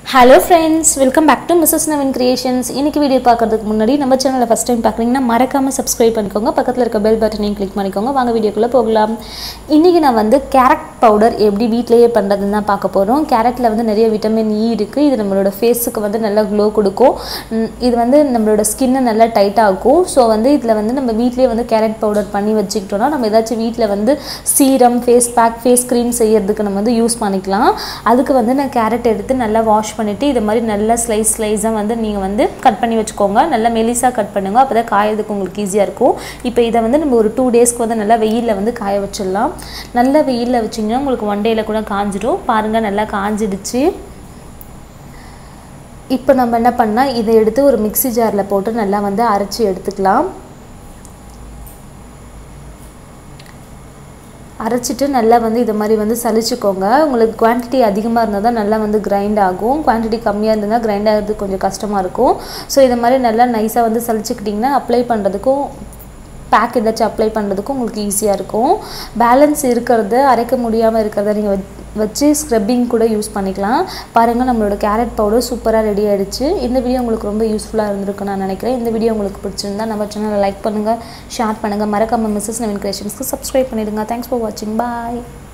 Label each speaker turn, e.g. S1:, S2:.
S1: hello friends welcome back to Mrs Naveen creations இன்னைக்கு video பார்க்கறதுக்கு முன்னாடி நம்ம சேனலை ஃபஸ்ட் டைம் பார்க்குறீங்கன்னா மறக்காமல் சப்ஸ்கிரைப் பண்ணிக்கோங்க பக்கத்தில் இருக்க பெல் பட்டனையும் கிளிக் பண்ணிக்கோங்க வாங்க வீடியோக்குள்ளே போகலாம் இன்றைக்கி நான் வந்து கேரட் பவுடர் எப்படி வீட்டிலேயே பண்ணுறதுன்னு தான் பார்க்க போகிறோம் கேரட்டில் வந்து நிறைய விட்டமின் இ இருக்குது இது நம்மளோட ஃபேஸுக்கு வந்து நல்லா க்ளோ கொடுக்கும் ம், இது வந்து நம்மளோட ஸ்கின்னை நல்லா டைட்டாக ஆக்கும் ஸோ வந்து இதில் வந்து நம்ம வீட்லேயே வந்து கேரட் பவுடர் பண்ணி வச்சுக்கிட்டோம்னா நம்ம ஏதாச்சும் வீட்டில் வந்து serum face pack face cream செய்யறதுக்கு நம்ம வந்து யூஸ் பண்ணிக்கலாம் அதுக்கு வந்து நான் கேரட் எடுத்து நல்லா வாஷ் பண்ணிவிட்டு இது மாதிரி நல்லா ஸ்லைஸ் ஸ்லைஸாக வந்து நீங்கள் வந்து கட் பண்ணி வச்சுக்கோங்க நல்லா மெலிசாக கட் பண்ணுங்க அப்போ தான் காயறதுக்கு உங்களுக்கு ஈஸியாக இருக்கும் இப்போ இதை வந்து நம்ம ஒரு டூ டேஸ்க்கு வந்து நல்லா வெயிலில் வந்து காய வச்சிடலாம் நல்லா வெயிலில் வச்சிங்கன்னா உங்களுக்கு ஒன் டேயில் கூட காஞ்சிடும் பாருங்கள் நல்லா காஞ்சிடுச்சு இப்போ நம்ம என்ன பண்ணால் இதை எடுத்து ஒரு மிக்ஸி ஜாரில் போட்டு நல்லா வந்து அரைச்சி எடுத்துக்கலாம் அரைச்சிட்டு நல்லா வந்து இது மாதிரி வந்து சலிச்சுக்கோங்க உங்களுக்கு குவான்டிட்டி அதிகமாக இருந்தால் தான் நல்லா வந்து கிரைண்ட் ஆகும் குவான்டிட்டி கம்மியாக இருந்ததுன்னா கிரைண்ட் ஆகிறது கொஞ்சம் கஷ்டமாக இருக்கும் ஸோ இது மாதிரி நல்லா நைஸாக வந்து சலிச்சுக்கிட்டிங்கன்னா அப்ளை பண்ணுறதுக்கும் பேக் ஏதாச்சும் அப்ளை பண்ணுறதுக்கும் உங்களுக்கு ஈஸியாக இருக்கும் பேலன்ஸ் இருக்கிறது அரைக்க முடியாமல் இருக்கிறத நீங்கள் வச்சு ஸ்க்ரப்பிங் கூட யூஸ் பண்ணிக்கலாம் பாருங்கள் நம்மளோட கேரட் பவுடர் சூப்பராக ரெடி ஆயிடுச்சு இந்த வீடியோ உங்களுக்கு ரொம்ப யூஸ்ஃபுல்லாக இருந்திருக்குன்னு நான் நினைக்கிறேன் இந்த வீடியோ உங்களுக்கு பிடிச்சிருந்தா நம்ம சேனலை லைக் பண்ணுங்கள் ஷேர் பண்ணுங்கள் மறக்காமல் மிஸ்ஸஸ் நவீன் கிரியேஷன்ஸ்க்கு சப்ஸ்கிரைப் பண்ணிடுங்க தேங்க்ஸ் ஃபார் வாட்சிங் பாய்